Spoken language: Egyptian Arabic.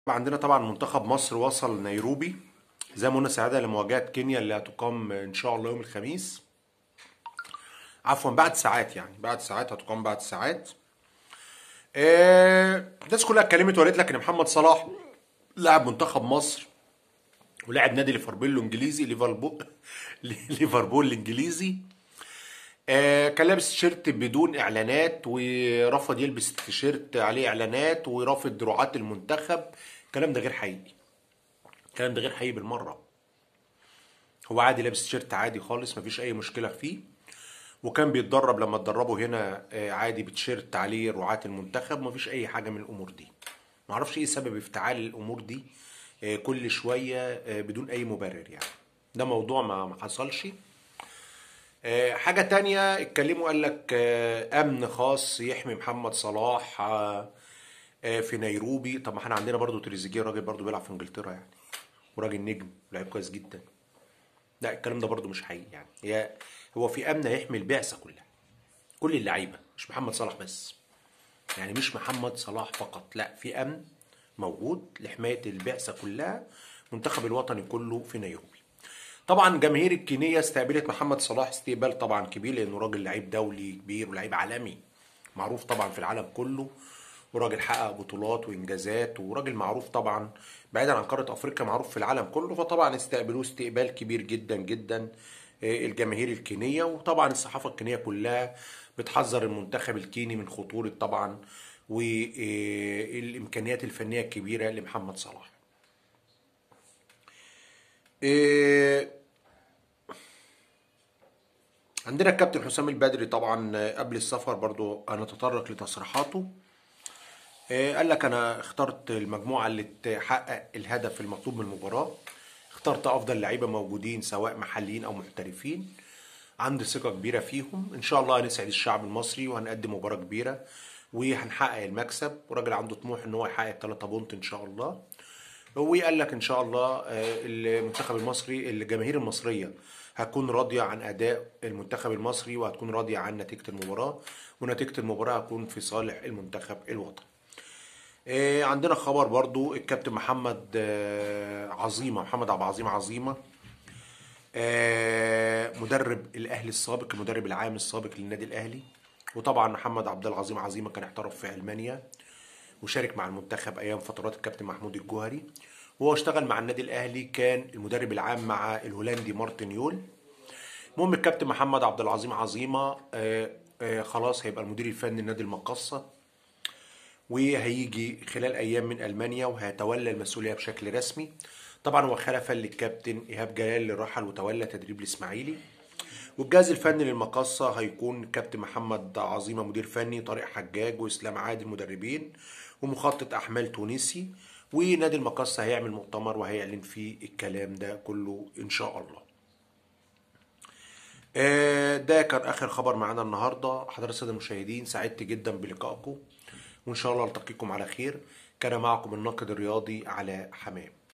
عندنا طبعا منتخب مصر وصل نيروبي زي ما قلنا سعادة لمواجهة كينيا اللي هتقام إن شاء الله يوم الخميس عفوا بعد ساعات يعني بعد ساعات هتقام بعد ساعات آه، الناس كلها اتكلمت وقالت لك ان محمد صلاح لاعب منتخب مصر ولاعب نادي ليفربول الانجليزي ليفربول ليفربول الانجليزي آه، كان لابس تيشيرت بدون اعلانات ورفض يلبس تيشيرت عليه اعلانات ورافض دروعات المنتخب الكلام ده غير حقيقي الكلام ده غير حقيقي بالمره هو عادي لابس تيشيرت عادي خالص مفيش اي مشكله فيه وكان بيتدرب لما اتدربوا هنا آه، عادي بتيشيرت عليه رعاة المنتخب مفيش اي حاجه من الامور دي معرفش ايه سبب افتعال الامور دي آه، كل شويه آه، بدون اي مبرر يعني ده موضوع ما ما حصلش آه، حاجة تانية اتكلموا قال لك آه، أمن خاص يحمي محمد صلاح آه، آه، في نيروبي طب ما احنا عندنا برضو تريزيجيه راجل برضو بيلعب في انجلترا يعني وراجل نجم لعيب كويس جدا لا الكلام ده برضو مش حقيقي يعني هي هو في أمن هيحمي البعثة كلها كل اللعيبة مش محمد صلاح بس يعني مش محمد صلاح فقط لا في أمن موجود لحماية البعثة كلها المنتخب الوطني كله في نيروبي طبعا جماهير الكينية استقبلت محمد صلاح استقبال طبعا كبير لانه راجل لعيب دولي كبير ولعيب عالمي معروف طبعا في العالم كله وراجل حقق بطولات وانجازات وراجل معروف طبعا بعيدا عن قارة افريقيا معروف في العالم كله فطبعا استقبلوه استقبال كبير جدا جدا آه، الجماهير الكينية وطبعا الصحافة الكينية كلها بتحذر المنتخب الكيني من خطورة طبعا والامكانيات الفنية الكبيرة لمحمد صلاح آه، عندنا الكابتن حسام البدري طبعا آه، قبل السفر برضو هنتطرق لتصريحاته آه، قال لك انا اخترت المجموعه اللي تحقق الهدف المطلوب من المباراه اخترت افضل لعيبه موجودين سواء محليين او محترفين عندي ثقه كبيره فيهم ان شاء الله هنسعد الشعب المصري وهنقدم مباراه كبيره وهنحقق المكسب وراجل عنده طموح ان هو يحقق 3 بونت ان شاء الله وقال لك ان شاء الله آه، المنتخب المصري الجماهير المصريه هتكون راضيه عن اداء المنتخب المصري وهتكون راضيه عن نتيجه المباراه ونتيجه المباراه هتكون في صالح المنتخب الوطني آه، عندنا خبر برضو الكابتن محمد آه، عظيمه محمد عبد العظيم عظيمه آه، مدرب الاهلي السابق المدرب العام السابق للنادي الاهلي وطبعا محمد عبد العظيم عظيمه كان احترف في المانيا وشارك مع المنتخب ايام فترات الكابتن محمود الجوهري وهو اشتغل مع النادي الاهلي كان المدرب العام مع الهولندي مارتن يول المهم الكابتن محمد عبد العظيم عظيمه آه، آه، خلاص هيبقى المدير الفني لنادي المقصه وهيجي خلال ايام من المانيا وهيتولى المسؤوليه بشكل رسمي طبعا هو خلفا للكابتن ايهاب جلال اللي رحل وتولى تدريب الاسماعيلي والجهاز الفني للمقصة هيكون كابتن محمد عظيمة مدير فني طارق حجاج وإسلام عادل مدربين ومخطط أحمال تونسي ونادي المقصة هيعمل مؤتمر وهيعلن فيه الكلام ده كله إن شاء الله آه، ده كان آخر خبر معانا النهاردة حضرات السادة المشاهدين سعدت جدا بلقائكم وإن شاء الله ألتقيكم على خير كان معكم الناقد الرياضي علاء حمام